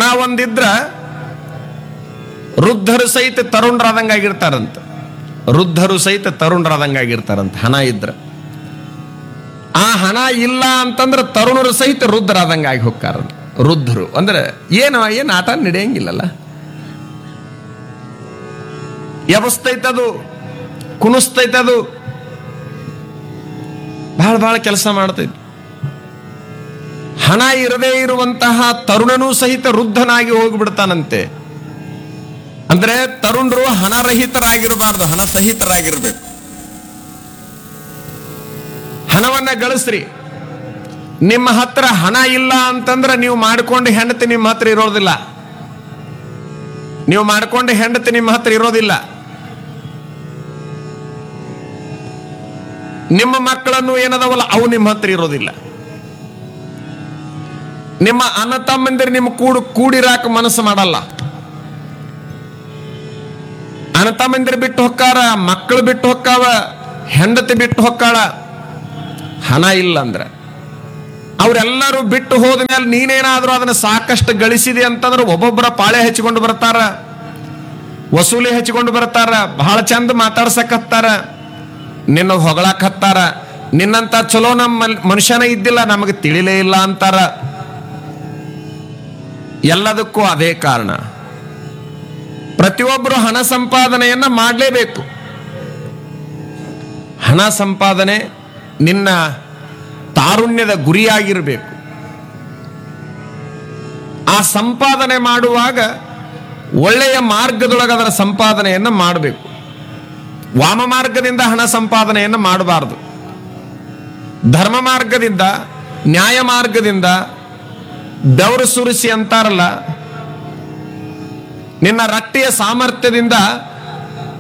ಒಂದಿದ್ರ ವೃದ್ಧರು ಸಹಿತ ತರುಣರಾದಂಗಾಗಿರ್ತಾರಂತ ವೃದ್ಧರು ಸಹಿತ ತರುಣರಾದಂಗಾಗಿರ್ತಾರಂತ ಹಣ ಇದ್ರ ಆ ಹಣ ಇಲ್ಲ ಅಂತಂದ್ರೆ ತರುಣರು ಸಹಿತ ವೃದ್ಧರಾದಂಗಾಗಿ ಹೋಗ್ತಾರಂತ ವೃದ್ಧರು ಅಂದ್ರೆ ಏನು ಏನು ಆಟ ನಡೆಯಂಗಿಲ್ಲಲ್ಲ ಎಬಸ್ತೈತದು ಕುಣಿಸ್ತೈತದು ಬಹಳ ಬಹಳ ಕೆಲಸ ಮಾಡ್ತೈತಿ ಹಣ ಇರದೇ ಇರುವಂತಹ ತರುಣನೂ ಸಹಿತ ವೃದ್ಧನಾಗಿ ಹೋಗ್ಬಿಡ್ತಾನಂತೆ ಅಂದ್ರೆ ತರುಣರು ಹಣರಹಿತರಾಗಿರಬಾರ್ದು ಹಣ ಸಹಿತರಾಗಿರ್ಬೇಕು ಹಣವನ್ನ ಗಳಿಸ್ರಿ ನಿಮ್ಮ ಹತ್ರ ಹಣ ಇಲ್ಲ ಅಂತಂದ್ರೆ ನೀವು ಮಾಡಿಕೊಂಡು ಹೆಂಡತಿ ನಿಮ್ಮ ಹತ್ರ ಇರೋದಿಲ್ಲ ನೀವು ಮಾಡಿಕೊಂಡು ಹೆಂಡತಿ ನಿಮ್ಮ ಹತ್ರ ಇರೋದಿಲ್ಲ ನಿಮ್ಮ ಮಕ್ಕಳನ್ನು ಏನದವಲ್ಲ ಅವು ನಿಮ್ಮ ಹತ್ರ ಇರೋದಿಲ್ಲ ನಿಮ್ಮ ಅಣ್ಣ ತಮ್ಮಂದಿರು ನಿಮ್ಮ ಕೂಡು ಕೂಡಿರಾಕ ಮನಸ್ಸು ಮಾಡಲ್ಲ ಅಣ್ಣ ತಮ್ಮಂದಿರು ಬಿಟ್ಟು ಹೊಕ್ಕಾರ ಮಕ್ಕಳು ಬಿಟ್ಟು ಹೊಕ್ಕಾವ ಹೆಂಡತಿ ಬಿಟ್ಟು ಹೊಕ್ಕಾಳ ಹಣ ಇಲ್ಲ ಅಂದ್ರೆ ಅವರೆಲ್ಲರೂ ಬಿಟ್ಟು ಹೋದ ಮೇಲೆ ನೀನೇನಾದ್ರೂ ಅದನ್ನ ಸಾಕಷ್ಟು ಗಳಿಸಿದೆ ಅಂತಂದ್ರೆ ಒಬ್ಬೊಬ್ಬರ ಪಾಳೆ ಹಚ್ಕೊಂಡು ಬರ್ತಾರ ವಸೂಲಿ ಹಚ್ಕೊಂಡು ಬರ್ತಾರ ಬಹಳ ಚಂದ ಮಾತಾಡ್ಸಕತ್ತಾರ ನಿನ್ನ ಹೊಗಳಾಕ್ ಹತ್ತಾರ ನಿನ್ನಂತ ಚಲೋ ನಮ್ಮ ಮನುಷ್ಯನ ಇದ್ದಿಲ್ಲ ನಮಗೆ ತಿಳಿಲೇ ಇಲ್ಲ ಅಂತಾರ ಎಲ್ಲದಕ್ಕೂ ಅದೇ ಕಾರಣ ಪ್ರತಿಯೊಬ್ಬರು ಹಣ ಸಂಪಾದನೆಯನ್ನ ಮಾಡಲೇಬೇಕು ಹಣ ಸಂಪಾದನೆ ನಿನ್ನ ತಾರುಣ್ಯದ ಗುರಿಯಾಗಿರಬೇಕು ಆ ಸಂಪಾದನೆ ಮಾಡುವಾಗ ಒಳ್ಳೆಯ ಮಾರ್ಗದೊಳಗೆ ಅದರ ಸಂಪಾದನೆಯನ್ನು ಮಾಡಬೇಕು ವಾಮ ಮಾರ್ಗದಿಂದ ಹಣ ಸಂಪಾದನೆಯನ್ನು ಮಾಡಬಾರದು ಧರ್ಮ ಮಾರ್ಗದಿಂದ ನ್ಯಾಯ ಮಾರ್ಗದಿಂದ ಬೆವರು ಸುರಿಸಿ ಅಂತಾರಲ್ಲ ನಿನ್ನ ರಟ್ಟೆಯ ಸಾಮರ್ಥ್ಯದಿಂದ